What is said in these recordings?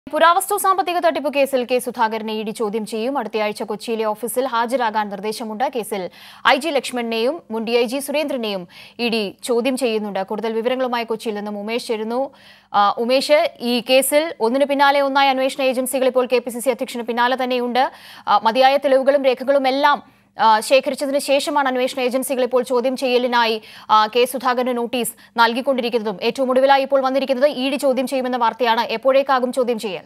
പുരാവസ്തു സാമ്പത്തിക തട്ടിപ്പ് കേസിൽ കെ സുധാകരനെ ഇ ഡി ചോദ്യം ചെയ്യും അടുത്തയാഴ്ച കൊച്ചിയിലെ ഓഫീസിൽ ഹാജരാകാൻ നിർദ്ദേശമുണ്ട് കേസിൽ ഐ ജി ലക്ഷ്മണനെയും മുൻ ഡി ഐ ജി സുരേന്ദ്രനെയും ഇ ഡി ചോദ്യം ചെയ്യുന്നുണ്ട് കൂടുതൽ വിവരങ്ങളുമായി കൊച്ചിയിൽ നിന്നും ഉമേഷ് ചേരുന്നു ആ, ഉമേഷ് ഈ കേസിൽ ഒന്നിനു പിന്നാലെ ഒന്നായി അന്വേഷണ ഏജൻസികൾ ഇപ്പോൾ കെ പി സി സി അധ്യക്ഷന് പിന്നാലെ തന്നെയുണ്ട് ആ, മതിയായ തെളിവുകളും രേഖകളും എല്ലാം ആ, ശേഖരിച്ചതിന് ശേഷമാണ് അന്വേഷണ ഏജൻസികൾ ഇപ്പോൾ ചോദ്യം ചെയ്യലിനായി ആ, കെ സുധാകരന് നോട്ടീസ് നൽകിക്കൊണ്ടിരിക്കുന്നതും ഏറ്റവും ഒടുവിലായി ഇപ്പോൾ വന്നിരിക്കുന്നത് ഇ ഡി ചോദ്യം ചെയ്യുമെന്ന വാർത്തയാണ് എപ്പോഴേക്കാകും ചോദ്യം ചെയ്യൽ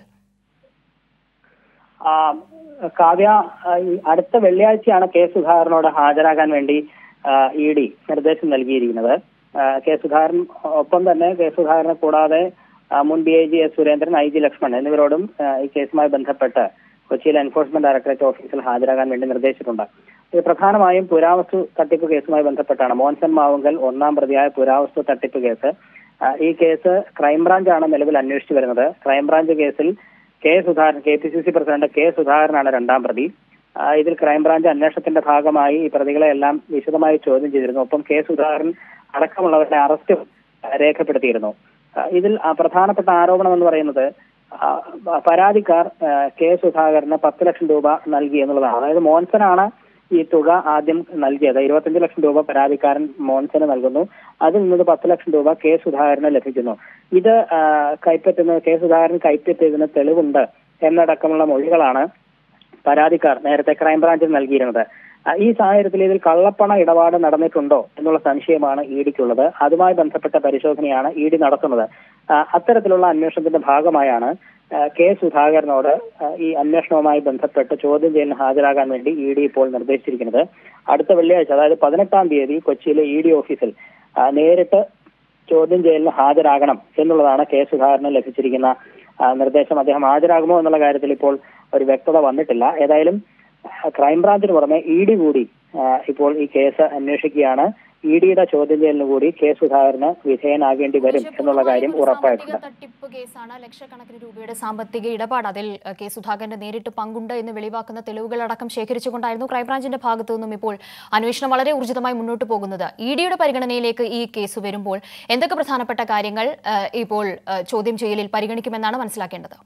ആ, കാവ്യ ആ, ഈ അടുത്ത വെള്ളിയാഴ്ചയാണ് കെ സുധാകരനോട് ഹാജരാകാൻ വേണ്ടി ഇ ഡി നിർദ്ദേശം നൽകിയിരിക്കുന്നത് ആ, കെ സുധാകരൻ ഒപ്പം തന്നെ കെ സുധാകരനെ കൂടാതെ ആ, മുൻ D I G S Surendran I G Lakshman എന്നിവരോടും ആ, ഈ കേസുമായി ബന്ധപ്പെട്ട് കൊച്ചിയിലെ എൻഫോഴ്സ്മെന്റ് ഡയറക്ടറേറ്റ് ഓഫീസിൽ ഹാജരാകാൻ വേണ്ടി നിർദ്ദേശിച്ചിട്ടുണ്ട് ഇത് പ്രധാനമായും പുരാവസ്തു തട്ടിപ്പ് കേസുമായി ബന്ധപ്പെട്ടാണ് മോൻസൺ മാവുങ്കൽ ഒന്നാം പ്രതിയായ പുരാവസ്തു തട്ടിപ്പ് കേസ് ആ, ഈ കേസ് ക്രൈംബ്രാഞ്ചാണ് നിലവിൽ അന്വേഷിച്ചു വരുന്നത് ക്രൈംബ്രാഞ്ച് കേസിൽ K Sudhakaran K P C C president K സുധാകരനാണ് രണ്ടാം പ്രതി ആ, ഇതിൽ ക്രൈംബ്രാഞ്ച് അന്വേഷണത്തിന്റെ ഭാഗമായി ഈ പ്രതികളെ എല്ലാം വിശദമായി ചോദ്യം ചെയ്തിരുന്നു ഒപ്പം കെ സുധാകരൻ അടക്കമുള്ളവരുടെ അറസ്റ്റും ആ, രേഖപ്പെടുത്തിയിരുന്നു ആ, ഇതിൽ ആ, പ്രധാനപ്പെട്ട ആരോപണം എന്ന് പറയുന്നത് ആ, പരാതിക്കാർ ആ, കെ സുധാകരന് പത്ത് ലക്ഷം രൂപ നൽകി എന്നുള്ളതാണ് അതായത് മോൻസനാണ് ഈ തുക ആദ്യം നൽകിയത് ഇരുപത്തഞ്ച് ലക്ഷം രൂപ പരാതിക്കാരൻ മോൻസന് നൽകുന്നു അതിൽ നിന്ന് പത്ത് ലക്ഷം രൂപ കെ സുധാകരന് ലഭിക്കുന്നു ഇത് ആ, കൈപ്പറ്റുന്ന കെ സുധാകരൻ കൈപ്പറ്റിയതിന് തെളിവുണ്ട് എന്നടക്കമുള്ള മൊഴികളാണ് പരാതിക്കാർ നേരത്തെ ക്രൈംബ്രാഞ്ചിൽ നൽകിയിരുന്നത് ആ, ഈ സാഹചര്യത്തിൽ ഇതിൽ കള്ളപ്പണ ഇടപാട് നടന്നിട്ടുണ്ടോ എന്നുള്ള സംശയമാണ് ഇ ഡിക്കുള്ളത് അതുമായി ബന്ധപ്പെട്ട പരിശോധനയാണ് ഇ ഡി നടത്തുന്നത് ആ, അത്തരത്തിലുള്ള അന്വേഷണത്തിന്റെ ഭാഗമായാണ് ആ, കെ സുധാകരനോട് ആ, ഈ അന്വേഷണവുമായി ബന്ധപ്പെട്ട് ചോദ്യം ചെയ്യലിന് ഹാജരാകാൻ വേണ്ടി ഇ ഡി ഇപ്പോൾ നിർദ്ദേശിച്ചിരിക്കുന്നത് അടുത്ത വെള്ളിയാഴ്ച അതായത് പതിനെട്ടാം തീയതി കൊച്ചിയിലെ ഇ ഡി ഓഫീസിൽ ആ, നേരിട്ട് ചോദ്യം ചെയ്യലിന് ഹാജരാകണം എന്നുള്ളതാണ് കെ സുധാകരന് ലഭിച്ചിരിക്കുന്ന ആ, നിർദ്ദേശം അദ്ദേഹം ഹാജരാകുമോ എന്നുള്ള കാര്യത്തിൽ ഇപ്പോൾ ഒരു വ്യക്തത വന്നിട്ടില്ല ഏതായാലും ആ, ക്രൈംബ്രാഞ്ചിന് പുറമെ ഇ ഡി കൂടി ആ, ഇപ്പോൾ ഈ കേസ് അന്വേഷിക്കുകയാണ് ഇ ഡിയുടെ ചോദ്യം ചെയ്യലിന് കൂടി കെ സുധാകരന് വിധേയനാകേണ്ടി വരും എന്നുള്ള കാര്യം ഉറപ്പായിട്ടുണ്ട് സാമ്പത്തിക തട്ടിപ്പ് കേസാണ് ലക്ഷക്കണക്കിന് രൂപയുടെ സാമ്പത്തിക ഇടപാട് അതിൽ അഹ്, കെ സുധാകരന്റെ നേരിട്ട് പങ്കുണ്ട് എന്ന് വെളിവാക്കുന്ന തെളിവുകളടക്കം ശേഖരിച്ചുകൊണ്ടായിരുന്നു ക്രൈംബ്രാഞ്ചിന്റെ ഭാഗത്തു നിന്നും ഇപ്പോൾ അന്വേഷണം വളരെ ഊർജിതമായി മുന്നോട്ട് പോകുന്നത് ഇ ഡിയുടെ പരിഗണനയിലേക്ക് ഈ കേസ് വരുമ്പോൾ എന്തൊക്കെ പ്രധാനപ്പെട്ട കാര്യങ്ങൾ അഹ്, ഇപ്പോൾ അഹ്, ചോദ്യം ചെയ്യലിൽ പരിഗണിക്കുമെന്നാണ് മനസ്സിലാക്കേണ്ടത്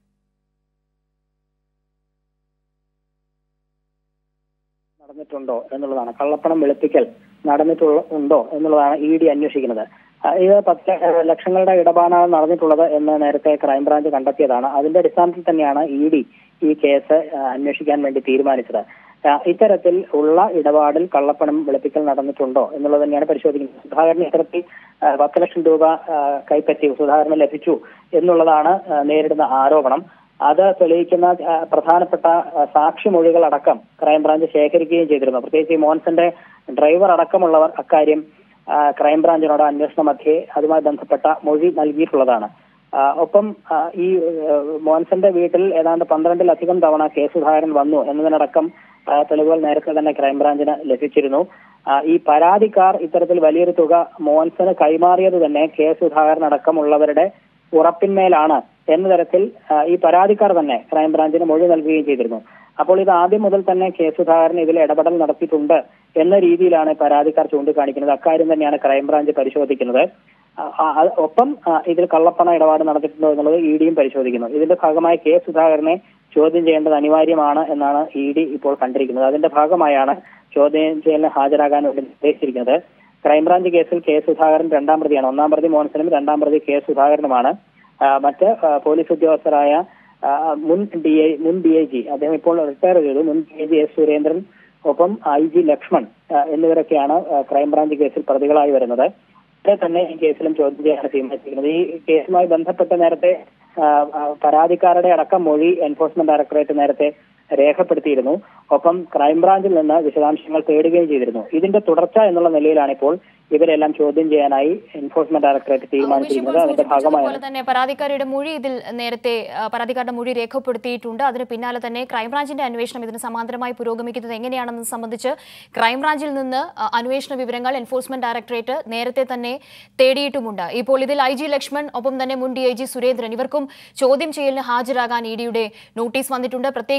നടന്നിട്ടുണ്ടോ എന്നുള്ളതാണ് കള്ളപ്പണം വെളുപ്പിക്കൽ നടന്നിട്ടുള്ള ഉണ്ടോ എന്നുള്ളതാണ് ഇ ഡി അന്വേഷിക്കുന്നത് ആ, ഇത് പത്ത് ലക്ഷങ്ങളുടെ ഇടപാടാണ് നടന്നിട്ടുള്ളത് എന്ന് നേരത്തെ ക്രൈംബ്രാഞ്ച് കണ്ടെത്തിയതാണ് അതിന്റെ അടിസ്ഥാനത്തിൽ തന്നെയാണ് ഇ ഡി ഈ കേസ് ആ, അന്വേഷിക്കാൻ വേണ്ടി തീരുമാനിച്ചത് ആ, ഇത്തരത്തിൽ ഉള്ള ഇടപാടിൽ കള്ളപ്പണം വെളുപ്പിക്കൽ നടന്നിട്ടുണ്ടോ എന്നുള്ളത് തന്നെയാണ് പരിശോധിക്കുന്നത് സുധാകരന് ഇത്തരത്തിൽ ആ, പത്ത് ലക്ഷം രൂപ ആ, കൈപ്പറ്റി സുധാകരന് ലഭിച്ചു എന്നുള്ളതാണ് ആ, നേരിടുന്ന ആരോപണം അത് തെളിയിക്കുന്ന ആ, പ്രധാനപ്പെട്ട ആ, സാക്ഷിമൊഴികൾ അടക്കം ക്രൈംബ്രാഞ്ച് ശേഖരിക്കുകയും ചെയ്തിരുന്നു പ്രത്യേകിച്ച് ഈ മോൻസന്റെ ഡ്രൈവർ അടക്കമുള്ളവർ അക്കാര്യം ആ, ക്രൈംബ്രാഞ്ചിനോട് അന്വേഷണ മധ്യേ അതുമായി ബന്ധപ്പെട്ട മൊഴി നൽകിയിട്ടുള്ളതാണ് ആ, ഒപ്പം ആ, ഈ ആ, മോൻസന്റെ വീട്ടിൽ ഏതാണ്ട് പന്ത്രണ്ടിലധികം തവണ കെ സുധാകരൻ വന്നു എന്നതിനടക്കം ആ, തെളിവുകൾ നേരത്തെ തന്നെ ക്രൈംബ്രാഞ്ചിന് ലഭിച്ചിരുന്നു ആ, ഈ പരാതിക്കാർ ഇത്തരത്തിൽ വലിയൊരു തുക മോൻസന് കൈമാറിയത് തന്നെ കെ സുധാകരൻ അടക്കമുള്ളവരുടെ ഉറപ്പിന്മേലാണ് എന്ന തരത്തിൽ ആ, ഈ പരാതിക്കാർ തന്നെ ക്രൈംബ്രാഞ്ചിന് മൊഴി നൽകുകയും ചെയ്തിരുന്നു അപ്പോൾ ഇത് ആദ്യം മുതൽ തന്നെ കെ സുധാകരൻ ഇതിൽ ഇടപെടൽ നടത്തിയിട്ടുണ്ട് എന്ന രീതിയിലാണ് പരാതിക്കാർ ചൂണ്ടിക്കാണിക്കുന്നത് അക്കാര്യം തന്നെയാണ് ക്രൈംബ്രാഞ്ച് പരിശോധിക്കുന്നത് ആ, ആ, ഒപ്പം ആ, ഇതിൽ കള്ളപ്പണ ഇടപാട് നടത്തിയിട്ടുണ്ടോ എന്നുള്ളത് ഇ ഡിയും പരിശോധിക്കുന്നു ഇതിന്റെ ഭാഗമായി കെ സുധാകരനെ ചോദ്യം ചെയ്യേണ്ടത് അനിവാര്യമാണ് എന്നാണ് ഇ ഡി ഇപ്പോൾ കണ്ടിരിക്കുന്നത് അതിന്റെ ഭാഗമായാണ് ചോദ്യം ചെയ്യലിന് ഹാജരാകാൻ വേണ്ടി നിർദ്ദേശിച്ചിരിക്കുന്നത് ക്രൈംബ്രാഞ്ച് കേസിൽ കെ സുധാകരൻ രണ്ടാം പ്രതിയാണ് ഒന്നാം പ്രതി മോഹൻസനും രണ്ടാം പ്രതി കെ സുധാകരനുമാണ് ആ, മറ്റ് ആ, പോലീസ് ഉദ്യോഗസ്ഥരായ ആ, മുൻ ഡി ഐ മുൻ ഡി ഐ ജി അദ്ദേഹം ഇപ്പോൾ റിട്ടയർ ചെയ്തു മുൻ D I G S Surendran ഒപ്പം ഐ ജി ലക്ഷ്മൺ ആ, എന്നിവരൊക്കെയാണ് ആ, ക്രൈംബ്രാഞ്ച് കേസിൽ പ്രതികളായി വരുന്നത് ഇവരെ തന്നെ ഈ കേസിലും ചോദ്യം ചെയ്യാനാണ് തീരുമാനിച്ചിരിക്കുന്നത് ഈ കേസുമായി ബന്ധപ്പെട്ട് നേരത്തെ ആ, ആ, പരാതിക്കാരുടെ അടക്കം മൊഴി എൻഫോഴ്സ്മെന്റ് ഡയറക്ടറേറ്റ് നേരത്തെ രേഖപ്പെടുത്തിയിരുന്നു ഒപ്പം ക്രൈംബ്രാഞ്ചിൽ നിന്ന് വിശദാംശങ്ങൾ തേടുകയും ചെയ്തിരുന്നു ഇതിന്റെ തുടർച്ച എന്നുള്ള നിലയിലാണ് ഇപ്പോൾ ഇവരെല്ലാം ചോദ്യം ചെയ്യാനായി എൻഫോഴ്സ്മെന്റ് ഡയറക്ടറേറ്റ് തീരുമാനിച്ചിരിക്കുന്നത് അതിന്റെ ഭാഗമായാണ് പോലെ തന്നെ പരാതിക്കാരുടെ മൊഴി ഇതിൽ നേരത്തെ ആ, പരാതിക്കാരുടെ മൊഴി രേഖപ്പെടുത്തിയിട്ടുണ്ട് അതിന് പിന്നാലെ തന്നെ ക്രൈംബ്രാഞ്ചിന്റെ അന്വേഷണം ഇതിന് സമാന്തരമായി പുരോഗമിക്കുന്നത് എങ്ങനെയാണെന്ന് സംബന്ധിച്ച് ക്രൈംബ്രാഞ്ചിൽ നിന്ന് ആ, അന്വേഷണ വിവരങ്ങൾ എൻഫോഴ്സ്മെന്റ് ഡയറക്ടറേറ്റ് നേരത്തെ തന്നെ തേടിയിട്ടുമുണ്ട് ഇപ്പോൾ ഇതിൽ ഐ ജി ലക്ഷ്മൺ ഒപ്പം തന്നെ മുൻ ഡി ഐ ജി സുരേന്ദ്രൻ ഇവർക്കും ചോദ്യം ചെയ്യലിന് ഹാജരാകാൻ ഇ ഡിയുടെ നോട്ടീസ് വന്നിട്ടുണ്ട് പ്രത്യേകിച്ച് ഐ ജി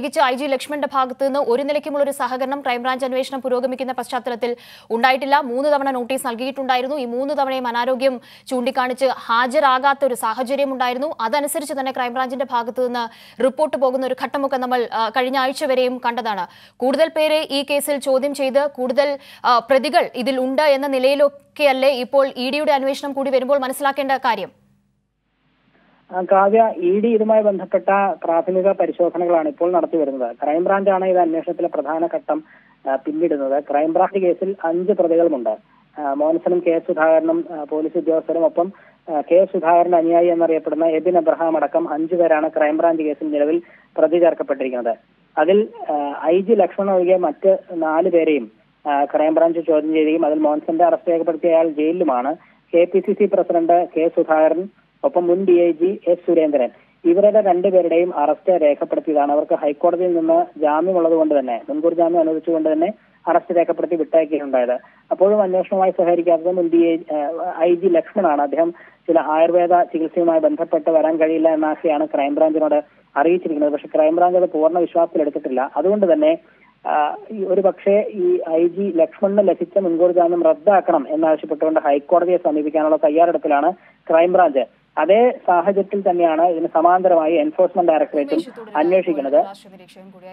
ജി ലക്ഷ്മണന്റെ ഭാഗത്ത് നിന്ന് ഒരു നിലയ്ക്കുമുള്ള ഒരു സഹകരണം ക്രൈംബ്രാഞ്ച് അന്വേഷണം പുരോഗമിക്കുന്ന പശ്ചാത്തലത്തിൽ ഉണ്ടായിട്ടില്ല മൂന്ന് തവണ നോട്ടീസ് നൽകിയിട്ടുണ്ടായിരുന്നു ഈ മൂന്ന് തവണയും അനാരോഗ്യം ചൂണ്ടിക്കാണിച്ച് ഹാജരാകാത്ത ഒരു സാഹചര്യം ഉണ്ടായിരുന്നു അതനുസരിച്ച് തന്നെ ക്രൈംബ്രാഞ്ചിന്റെ ഭാഗത്ത് നിന്ന് റിപ്പോർട്ട് പോകുന്ന ഒരു ഘട്ടമൊക്കെ നമ്മൾ ആ, കഴിഞ്ഞ ആഴ്ച വരെയും കണ്ടതാണ് കൂടുതൽ പേരെ ഈ കേസിൽ ചോദ്യം ചെയ്ത് കൂടുതൽ ആ, പ്രതികൾ ഇതിൽ ഉണ്ട് എന്ന നിലയിലൊക്കെയല്ലേ ഇപ്പോൾ ഇ ഡിയുടെ അന്വേഷണം കൂടി വരുമ്പോൾ മനസ്സിലാക്കേണ്ട കാര്യം ആ, കാവ്യ ഇ ഡി ഇതുമായി ബന്ധപ്പെട്ട പ്രാഥമിക പരിശോധനകളാണ് ഇപ്പോൾ നടത്തി വരുന്നത് ക്രൈംബ്രാഞ്ചാണ് ഇത് അന്വേഷണത്തിലെ പ്രധാന ഘട്ടം ആ, പിന്നിടുന്നത് ക്രൈംബ്രാഞ്ച് കേസിൽ അഞ്ച് പ്രതികളുമുണ്ട് ആ, മോഹൻസനും കെ സുധാകരനും ആ, പോലീസ് ഉദ്യോഗസ്ഥരും ഒപ്പം ആ, കെ സുധാകരന്റെ അനുയായി എന്നറിയപ്പെടുന്ന എബിൻ അബ്രഹാം അടക്കം അഞ്ചു പേരാണ് ക്രൈംബ്രാഞ്ച് കേസിൽ നിലവിൽ പ്രതി ചേർക്കപ്പെട്ടിരിക്കുന്നത് അതിൽ ഐ ജി ലക്ഷ്മൺ ഒഴികെ മറ്റ് നാല് പേരെയും ആ, ക്രൈംബ്രാഞ്ച് ചോദ്യം ചെയ്യുകയും അതിൽ മോഹൻസന്റെ അറസ്റ്റ് രേഖപ്പെടുത്തിയ അയാൾ ജയിലിലുമാണ് K P C C president K Sudhakaran ഒപ്പം മുൻ D I G S Surendran ഇവരുടെ രണ്ടുപേരുടെയും അറസ്റ്റ് രേഖപ്പെടുത്തിയതാണ് അവർക്ക് ഹൈക്കോടതിയിൽ നിന്ന് ജാമ്യമുള്ളത് കൊണ്ട് തന്നെ മുൻകൂർ ജാമ്യം അനുവദിച്ചുകൊണ്ട് തന്നെ അറസ്റ്റ് രേഖപ്പെടുത്തി വിട്ടയക്കുകയുണ്ടായത് അപ്പോഴും അന്വേഷണവുമായി സഹകരിക്കാത്തത് മുൻ ഡി ഐ ജി ലക്ഷ്മണാണ് അദ്ദേഹം ചില ആയുർവേദ ചികിത്സയുമായി ബന്ധപ്പെട്ട് വരാൻ കഴിയില്ല എന്നാശയാണ് ക്രൈംബ്രാഞ്ചിനോട് അറിയിച്ചിരിക്കുന്നത് പക്ഷെ ക്രൈംബ്രാഞ്ച് അത് പൂർണ്ണ വിശ്വാസത്തിലെടുത്തിട്ടില്ല അതുകൊണ്ട് തന്നെ ആ, ഈ ഒരു പക്ഷേ ഈ ഐ ജി ലക്ഷ്മണിന് ലഭിച്ച മുൻകൂർ ജാമ്യം റദ്ദാക്കണം എന്നാവശ്യപ്പെട്ടുകൊണ്ട് ഹൈക്കോടതിയെ സമീപിക്കാനുള്ള തയ്യാറെടുപ്പിലാണ് ക്രൈംബ്രാഞ്ച് അതേ സാഹചര്യത്തിൽ തന്നെയാണ് ഇതിന് സമാന്തരമായി എൻഫോഴ്സ്മെന്റ് ഡയറക്ടറേറ്റും അന്വേഷിക്കുന്നത് രാഷ്ട്രീയ നിരീക്ഷകൻ കൂടിയായ